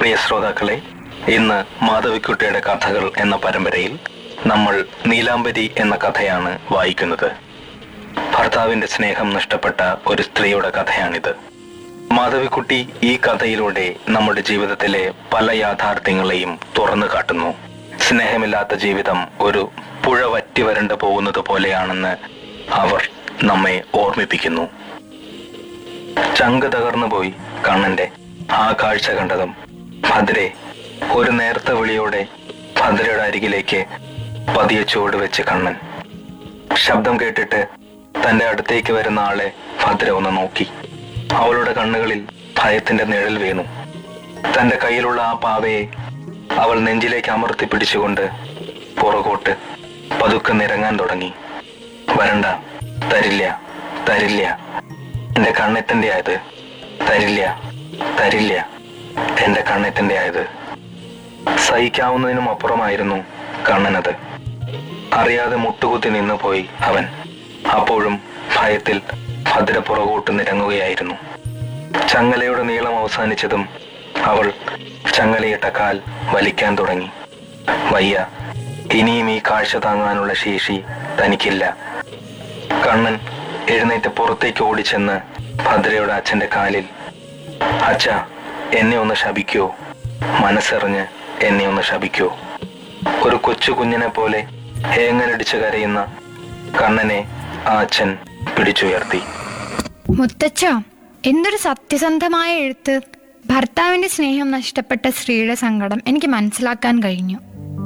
പ്രിയ ശ്രോതാക്കളെ ഇന്ന് മാധവിക്കുട്ടിയുടെ കഥകൾ എന്ന പരമ്പരയിൽ നമ്മൾ നീലാംബരി എന്ന കഥയാണ് വായിക്കുന്നത് ഭർത്താവിന്റെ സ്നേഹം നഷ്ടപ്പെട്ട ഒരു സ്ത്രീയുടെ കഥയാണിത് മാധവിക്കുട്ടി ഈ കഥയിലൂടെ നമ്മുടെ ജീവിതത്തിലെ പല യാഥാർത്ഥ്യങ്ങളെയും തുറന്നു കാട്ടുന്നു സ്നേഹമില്ലാത്ത ജീവിതം ഒരു പുഴ വറ്റി വരണ്ടു പോകുന്നത് പോലെയാണെന്ന് അവർ നമ്മെ ഓർമ്മിപ്പിക്കുന്നു ചങ്ക് തകർന്നു പോയി കണ്ണന്റെ ആ കാഴ്ച കണ്ടതും ഭദ്രെ ഒരു നേർത്ത വിളിയോടെ ഭദ്രയുടെ അരികിലേക്ക് പതിയെ ചുവട് വെച്ച് കണ്ണൻ ശബ്ദം കേട്ടിട്ട് തന്റെ അടുത്തേക്ക് വരുന്ന ആളെ ഭദ്ര ഒന്ന് നോക്കി അവളുടെ കണ്ണുകളിൽ ഭയത്തിന്റെ നിഴൽ വീണു തന്റെ കയ്യിലുള്ള ആ പാവയെ അവൾ നെഞ്ചിലേക്ക് അമർത്തി പിടിച്ചുകൊണ്ട് പുറകോട്ട് പതുക്കെ നിരങ്ങാൻ തുടങ്ങി വരണ്ട തരില്ല തരില്ല എന്റെ കണ്ണെത്തിന്റെ ആയത് തരില്ല തരില്ല എന്റെ കണ്ണെത്തിന്റെ ആയത് സഹിക്കാവുന്നതിനും അപ്പുറമായിരുന്നു കണ്ണനത് അറിയാതെ മുട്ടുകുത്തി നിന്നു പോയി അവൻ അപ്പോഴും ഭയത്തിൽ ഭദ്ര പുറകോട്ട് നിരങ്ങുകയായിരുന്നു ചങ്ങലയുടെ നീളം അവസാനിച്ചതും അവൾ ചങ്ങലയിട്ട കാൽ വലിക്കാൻ തുടങ്ങി വയ്യ ഇനിയും ഈ കാഴ്ച താങ്ങാനുള്ള ശേഷി തനിക്കില്ല കണ്ണൻ എഴുന്നേറ്റ് പുറത്തേക്ക് ഓടിച്ചെന്ന് ഭദ്രയുടെ അച്ഛന്റെ കാലിൽ അച്ഛ എന്നെ ഒന്ന് ശപിക്കോ മനസ്സറിഞ്ഞ് എന്നെ ഒന്ന് ശപിക്കോ ഒരു കൊച്ചു കുഞ്ഞിനെ പോലെ ഏങ്ങലടിച്ച് കരയുന്ന കണ്ണനെ ആ അച്ഛൻ പിടിച്ചുയർത്തി മുത്തച്ഛ എന്തൊരു സത്യസന്ധമായ എഴുത്ത് ഭർത്താവിന്റെ സ്നേഹം നഷ്ടപ്പെട്ട സ്ത്രീയുടെ സങ്കടം എനിക്ക് മനസ്സിലാക്കാൻ കഴിഞ്ഞു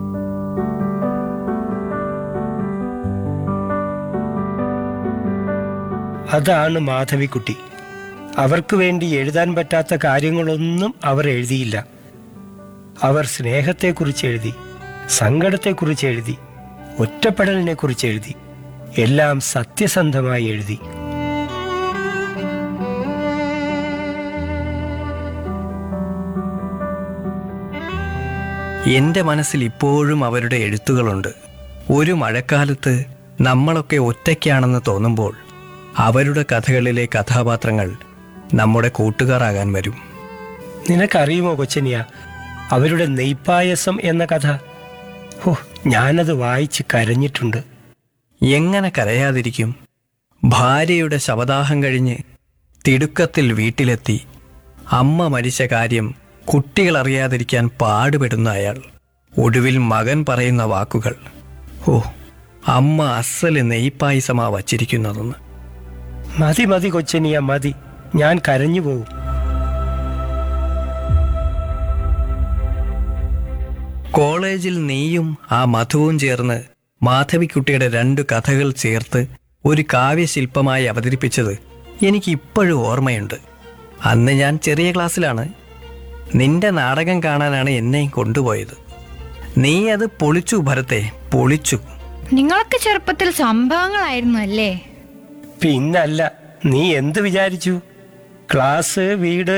അതാണ് മാധവിക്കുട്ടി അവർക്ക് വേണ്ടി എഴുതാൻ പറ്റാത്ത കാര്യങ്ങളൊന്നും അവർ എഴുതിയില്ല അവർ സ്നേഹത്തെക്കുറിച്ച് എഴുതി സങ്കടത്തെക്കുറിച്ച് എഴുതി ഒറ്റപ്പെടലിനെ കുറിച്ച് എഴുതി എല്ലാം സത്യസന്ധമായി എഴുതി എൻ്റെ മനസ്സിൽ ഇപ്പോഴും അവരുടെ എഴുത്തുകളുണ്ട് ഒരു മഴക്കാലത്ത് നമ്മളൊക്കെ ഒറ്റയ്ക്കാണെന്ന് തോന്നുമ്പോൾ അവരുടെ കഥകളിലെ കഥാപാത്രങ്ങൾ നമ്മുടെ കൂട്ടുകാരാകാൻ വരും നിനക്കറിയുമോ കൊച്ചനിയ അവരുടെ നെയ്പ്പായസം എന്ന കഥ ഹോ ഞാനത് വായിച്ച് കരഞ്ഞിട്ടുണ്ട് എങ്ങനെ കരയാതിരിക്കും ഭാര്യയുടെ ശവദാഹം കഴിഞ്ഞ് തിടുക്കത്തിൽ വീട്ടിലെത്തി അമ്മ മരിച്ച കാര്യം കുട്ടികൾ അറിയാതിരിക്കാൻ പാടുപെടുന്ന അയാൾ ഒടുവിൽ മകൻ പറയുന്ന വാക്കുകൾ ഓ അമ്മ അസല് നെയ്പ്പായസമാ വച്ചിരിക്കുന്നതെന്ന് മതി മതി കൊച്ചനിയ മതി ഞാൻ കരഞ്ഞു പോകും കോളേജിൽ നീയും ആ മധുവും ചേർന്ന് മാധവിക്കുട്ടിയുടെ രണ്ട് കഥകൾ ചേർത്ത് ഒരു കാവ്യശില്പമായി അവതരിപ്പിച്ചത് എനിക്ക് ഇപ്പോഴും ഓർമ്മയുണ്ട് അന്ന് ഞാൻ ചെറിയ ക്ലാസ്സിലാണ് നിന്റെ നാടകം കാണാനാണ് എന്നെയും കൊണ്ടുപോയത് നീ അത് പൊളിച്ചു ഭരത്തെ പൊളിച്ചു നിങ്ങളൊക്കെ ചെറുപ്പത്തിൽ സംഭവങ്ങളായിരുന്നു അല്ലേ പിന്നല്ല നീ എന്ത് വിചാരിച്ചു ക്ലാസ് വീട്